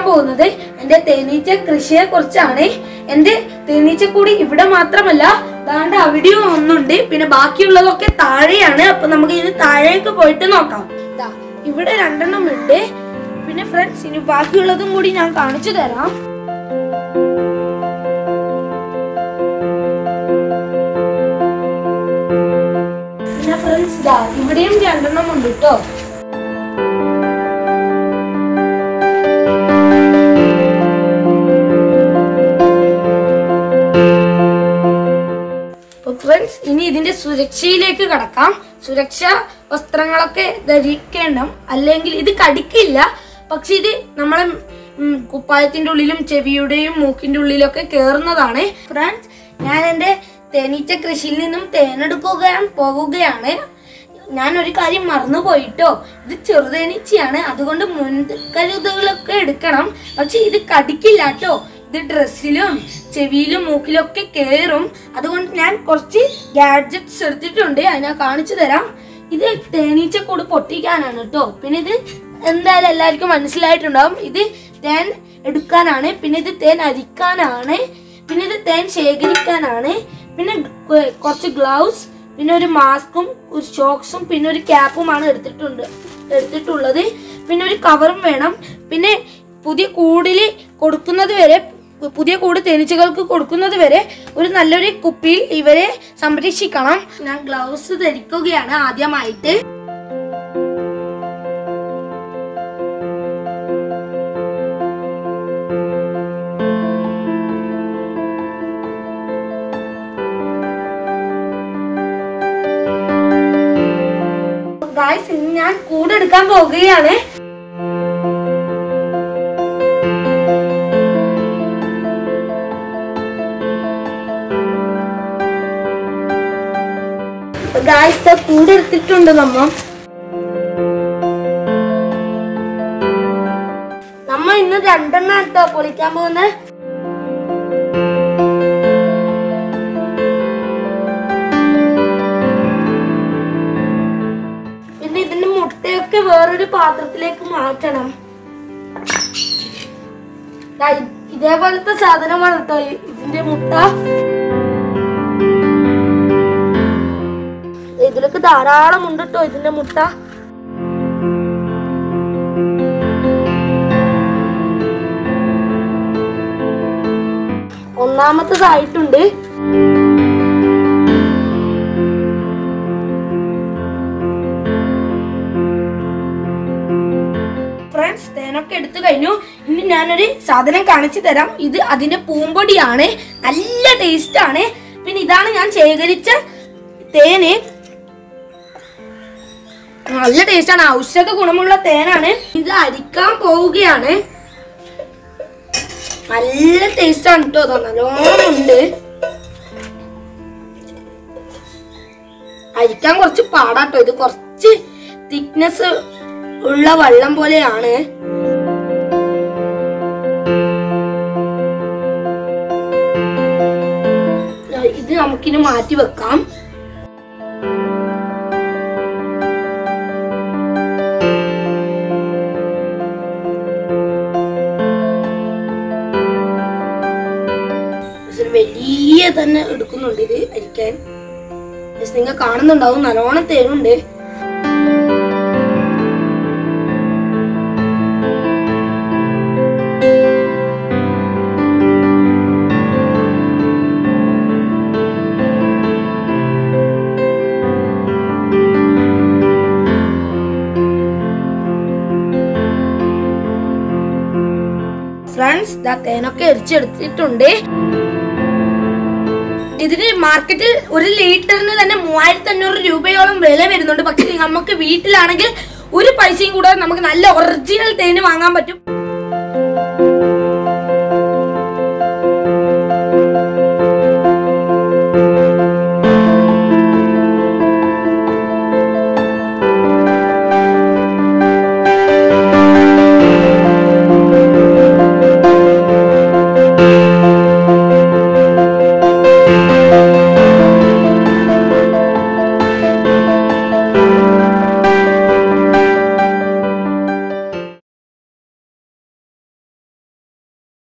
പോകുന്നത് എന്റെ തേനീച്ച കൃഷിയെ കുറിച്ചാണ് എന്റെ തേനീച്ചക്കൂടി ഇവിടെ മാത്രമല്ല ദാണ്ട് അവിടെയും ഒന്നുണ്ട് പിന്നെ ബാക്കിയുള്ളതൊക്കെ താഴെയാണ് അപ്പൊ നമുക്ക് ഇനി താഴേക്ക് പോയിട്ട് നോക്കാം ദാ ഇവിടെ രണ്ടെണ്ണം ഉണ്ട് പിന്നെ ഫ്രണ്ട്സ് ഇനി ബാക്കിയുള്ളതും കൂടി ഞാൻ കാണിച്ചു തരാം പിന്നെ ഫ്രണ്ട്സ് ദാ ഇവിടെയും രണ്ടെണ്ണം ഉണ്ട് കേട്ടോ ഫ്രണ്ട്സ് ഇനി ഇതിന്റെ സുരക്ഷയിലേക്ക് കടക്കാം സുരക്ഷാ വസ്ത്രങ്ങളൊക്കെ ധരിക്കണം അല്ലെങ്കിൽ ഇത് കടിക്കില്ല പക്ഷെ ഇത് നമ്മളെ ഉം, കുപ്പായത്തിന്റെ ഉള്ളിലും ചെവിയുടെയും മൂക്കിന്റെ ഉള്ളിലൊക്കെ കേറുന്നതാണ് ഫ്രണ്ട്സ് ഞാൻ എന്റെ തേനീച്ച കൃഷിയിൽ നിന്നും തേനെടുക്കുകയാൻ പോകുകയാണ് ഞാൻ ഒരു കാര്യം മറന്നുപോയിട്ടോ ഇത് ചെറുതേനീച്ചയാണ് അതുകൊണ്ട് മുൻകരുതലുകളൊക്കെ എടുക്കണം പക്ഷെ ഇത് കടിക്കില്ല കേട്ടോ ഇത് ഡ്രസ്സിലും ചെവിയിലും മൂക്കിലും ഒക്കെ കയറും അതുകൊണ്ട് ഞാൻ കുറച്ച് ഗാഡ്ജറ്റ്സ് എടുത്തിട്ടുണ്ട് അത് ഞാൻ കാണിച്ചു തരാം ഇത് തേനീച്ചക്കൂട് പൊട്ടിക്കാനാണ് കേട്ടോ പിന്നെ ഇത് എന്തായാലും എല്ലാവർക്കും മനസ്സിലായിട്ടുണ്ടാവും ഇത് തേൻ എടുക്കാനാണ് പിന്നെ ഇത് തേൻ അരിക്കാനാണ് പിന്നെ ഇത് തേൻ ശേഖരിക്കാനാണ് പിന്നെ കൊ- കുറച്ച് ഗ്ലൗസ് പിന്നെ ഒരു മാസ്കും ഒരു ഷോക്സും പിന്നെ ഒരു ക്യാപ്പുമാണ് എടുത്തിട്ടുണ്ട് എടുത്തിട്ടുള്ളത് പിന്നെ ഒരു കവറും വേണം പിന്നെ പുതിയ കൂടില് കൊടുക്കുന്നത് വരെ പു- പുതിയ കൂട് തേനീച്ചകൾക്ക് കൊടുക്കുന്നത് വരെ ഒരു നല്ലൊരു കുപ്പിയിൽ ഇവരെ സംരക്ഷിക്കണം ഞാൻ ഗ്ലൗസ് ധരിക്കുകയാണ് ആദ്യമായിട്ട് ഗായ്സ് ഇന്ന് ഞാൻ കൂടെടുക്കാൻ പോകുകയാണ് ഗായ്സ് കൂടെ എടുത്തിട്ടുണ്ട് നമ്മ നമ്മ ഇന്ന് രണ്ടെണ്ണം കേട്ടോ പൊളിക്കാൻ പോകുന്നത് പിന്നെ ഇതിന്റെ മുട്ടയൊക്കെ വേറൊരു പാത്രത്തിലേക്ക് മാറ്റണം ദാ ഇ- ഇതേപോലത്തെ സാധനമാണ് കേട്ടോ ഇ- ഇതിന്റെ മുട്ട ഇതിലൊക്കെ ധാരാളം ഉണ്ട് കേട്ടോ ഇതിന്റെ മുട്ട ഒന്നാമത്തതായിട്ടുണ്ട് ഫ്രണ്ട്സ് തേനൊക്കെ എടുത്തു കഴിഞ്ഞു ഇനി ഞാനൊരു സാധനം കാണിച്ചു തരാം ഇത് അതിന്റെ പൂമ്പൊടിയാണ് നല്ല ടേസ്റ്റ് ആണ് പിന്നെ ഇതാണ് ഞാൻ ശേഖരിച്ച തേന് നല്ല ടേസ്റ്റ് ആണ് ഔഷധ ഗുണമുള്ള തേനാണ് ഇത് അരിക്കാൻ പോവുകയാണ് നല്ല ടേസ്റ്റ് ആണ് കേട്ടോ അതാ നല്ലോണം ഉണ്ട് അരിക്കാൻ കുറച്ച് പാടാട്ടോ ഇത് കുറച്ച് തിക്നെസ് ഉള്ള വെള്ളം പോലെയാണ് ഇത് നമുക്കിനി മാറ്റി വെക്കാം ഒരു വലിയ തന്നെ എടുക്കുന്നുണ്ട് ഇത് അരിക്കാൻ നിങ്ങൾ കാണുന്നുണ്ടാവും നല്ലോണം തേനുണ്ട് ഫ്രണ്ട്സ് ദാ തേനൊക്കെ എരിച്ചെടുത്തിട്ടുണ്ട് ഇതിന് മാർക്കറ്റിൽ ഒരു ലിറ്ററിന് തന്നെ മൂവായിരത്തി അഞ്ഞൂറ് രൂപയോളം വില വരുന്നുണ്ട് പക്ഷെ നമുക്ക് വീട്ടിലാണെങ്കിൽ ഒരു പൈസയും കൂടാതെ നമുക്ക് നല്ല ഒറിജിനൽ തേന് വാങ്ങാൻ പറ്റും